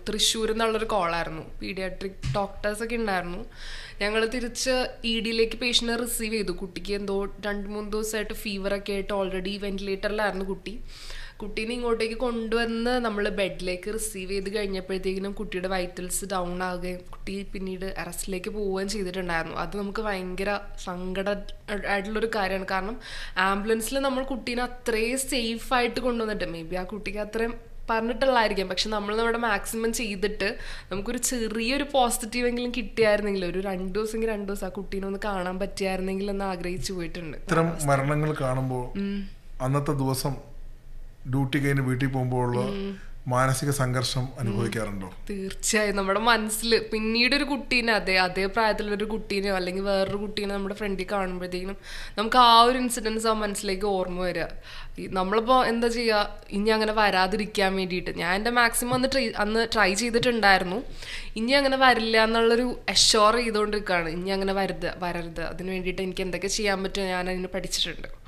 തൃശ്ശൂരിൽ നിന്നുള്ളൊരു കോളായിരുന്നു പീഡിയാട്രിക് ഡോക്ടേഴ്സൊക്കെ ഉണ്ടായിരുന്നു ഞങ്ങൾ തിരിച്ച് ഇ ഡിയിലേക്ക് പേഷ്യൻറ്റിനെ റിസീവ് ചെയ്തു കുട്ടിക്ക് എന്തോ രണ്ട് മൂന്ന് ദിവസമായിട്ട് ഫീവറൊക്കെ ആയിട്ട് ഓൾറെഡി വെന്റിലേറ്ററിലായിരുന്നു കുട്ടി കുട്ടീനെ ഇങ്ങോട്ടേക്ക് കൊണ്ടുവന്ന് നമ്മൾ ബെഡിലേക്ക് റിസീവ് ചെയ്ത് കഴിഞ്ഞപ്പോഴത്തേക്കിനും കുട്ടിയുടെ വൈറ്റൽസ് ഡൗൺ ആവുകയും കുട്ടി പിന്നീട് അറസ്റ്റിലേക്ക് പോവുകയും ചെയ്തിട്ടുണ്ടായിരുന്നു അത് നമുക്ക് ഭയങ്കര സങ്കട ആയിട്ടുള്ളൊരു കാര്യമാണ് കാരണം ആംബുലൻസിൽ നമ്മൾ കുട്ടീനെ അത്രയും സേഫ് ആയിട്ട് കൊണ്ടുവന്നിട്ട് മേ ബി ആ കുട്ടിക്ക് അത്രയും പറഞ്ഞിട്ടുള്ളായിരിക്കാം പക്ഷെ നമ്മൾ നമ്മുടെ മാക്സിമം ചെയ്തിട്ട് നമുക്കൊരു ചെറിയൊരു പോസിറ്റീവ് എങ്കിലും കിട്ടിയായിരുന്നെങ്കിൽ ഒരു രണ്ട് ദിവസമെങ്കിൽ രണ്ട് ദിവസം ആ കുട്ടീനെ ഒന്ന് കാണാൻ പറ്റിയായിരുന്നെങ്കിൽ എന്ന് ആഗ്രഹിച്ചു പോയിട്ടുണ്ട് ഇത്തരം മരണങ്ങൾ കാണുമ്പോൾ അന്നത്തെ ദിവസം ഡ്യൂട്ടി കഴിഞ്ഞ് വീട്ടിൽ പോകുമ്പോഴുള്ള മാനസിക സംഘർഷം അനുഭവിക്കാറുണ്ടോ തീർച്ചയായും നമ്മുടെ മനസ്സിൽ പിന്നീട് ഒരു കുട്ടീനെ അതെ അതേ പ്രായത്തിലൊരു കുട്ടീനെയോ അല്ലെങ്കിൽ വേറൊരു കുട്ടീനെ നമ്മുടെ ഫ്രണ്ടിൽ കാണുമ്പോഴത്തേക്കും നമുക്ക് ആ ഒരു ഇൻസിഡൻസ് ആ മനസ്സിലേക്ക് ഓർമ്മ വരിക ഈ നമ്മളിപ്പോൾ എന്താ ചെയ്യുക ഇനി അങ്ങനെ വരാതിരിക്കാൻ വേണ്ടിയിട്ട് ഞാൻ എൻ്റെ മാക്സിമം അന്ന് ട്രൈ അന്ന് ട്രൈ ചെയ്തിട്ടുണ്ടായിരുന്നു ഇനി അങ്ങനെ വരില്ല എന്നുള്ളൊരു അഷ്യോർ ചെയ്തുകൊണ്ടിരിക്കുകയാണ് ഇനി അങ്ങനെ വരുത് വരരുത് അതിന് വേണ്ടിയിട്ട് എനിക്ക് എന്തൊക്കെ ചെയ്യാൻ പറ്റുമോ ഞാൻ അതിന് പഠിച്ചിട്ടുണ്ട്